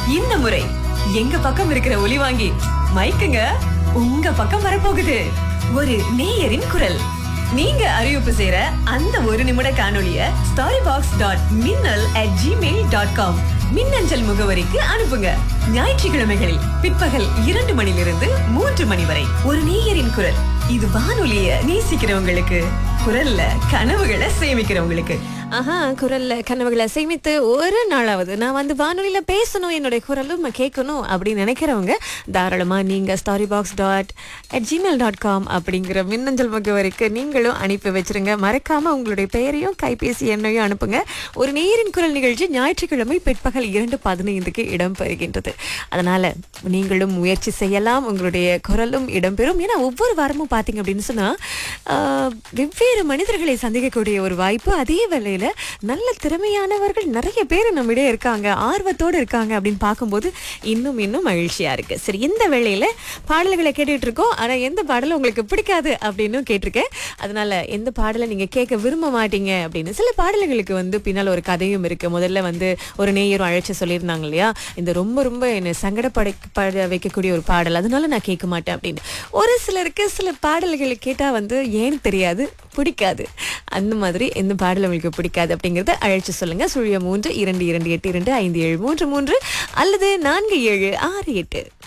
இந்த முறை எங்க பக்கம் இருக்கிற ஒலி வாங்கி மைக்குங்க உங்க பக்கம் வரப்போகுது ஒரு நேயரின் குரல் நீங்க அறிவிப்பு செய்யற அந்த ஒரு நிமிட காணொளிய story box dot Minnal at Gmail dot com மின்னஞ்சல் முகவரிக்கு அனுப்புங்க ஞாயிற்றுக்கிழமைகளில் பிற்பகல் இரண்டு மணிலிருந்து மூன்று மணி வரை ஒரு நேயரின் குரல் இது வானொலிய நேசிக்கிறவங்களுக்கு குரல்ல கனவுகளை சேமிக்கிறவங்களுக்கு ஆஹா குரல்ல கனவுகளை சேமித்து ஒரு நாளாவது நான் வந்து வானொலியில பேசணும் என்னுடைய குரலும் கேட்கணும் அப்படின்னு நினைக்கிறவங்க தாராளமா நீங்க story box dot at Gmail dot com அப்படிங்கிற மின்னஞ்சல் முகவரிக்கு நீங்களும் அனுப்பி வச்சிருங்க மறக்காம உங்களுடைய பெயரையும் கைபேசி எண்ணையும் அனுப்புங்க ஒரு நேரின் குரல் நிகழ்ச்சி ஞாயிற்றுக்கிழமை பிற்பகல் இரண்டு பதினைந்துக்கு இடம்பெறுகின்றது அதனால நீங்களும் முயற்சி செய்யலாம் உங்களுடைய குரலும் இடம்பெறும் ஏன்னா ஒவ்வொரு வாரமும் பார்த்தீங்க அப்படின்னு சொன்னா ஆஹ், வெவ்வேறு மனிதர்களை சந்திக்கக்கூடிய ஒரு வாய்ப்பு அதே வேளையில நல்ல திறமையானவர்கள் நிறைய பேர் நம்மிடையே இருக்காங்க ஆர்வத்தோடு இருக்காங்க அப்படின்னு பார்க்கும்போது இன்னும் இன்னும் மகிழ்ச்சியா இருக்கு சரி இந்த வேளையில பாடல்களை கேட்டுட்டு இருக்கோம் ஆனா எந்த பாடலும் உங்களுக்கு பிடிக்காது அப்படின்னு கேட்டிருக்கேன் அதனால எந்த பாடலை நீங்க கேட்க விரும்ப மாட்டீங்க அப்படின்னு சில பாடல்களுக்கு வந்து பின்னால் ஒரு கதையும் இருக்கு முதல்ல வந்து ஒரு நேயரும் அழைச்சு சொல்லியிருந்தாங்க இல்லையா இந்த ரொம்ப ரொம்ப என்னை சங்கடப்பட பட வைக்கக்கூடிய ஒரு பாடல் அதனால நான் கேட்க மாட்டேன் அப்படின்னு ஒரு சிலருக்கு சில பாடல்களை கேட்டா வந்து ஏன்னு தெரியாது பிடிக்காது அந்த மாதிரி எந்த பாடல் உங்களுக்கு பிடிக்காது அப்படிங்கறத அழைச்சு சொல்லுங்க சுழிய மூன்று இரண்டு இரண்டு எட்டு இரண்டு ஐந்து ஏழு மூன்று மூன்று அல்லது நான்கு ஏழு ஆறு எட்டு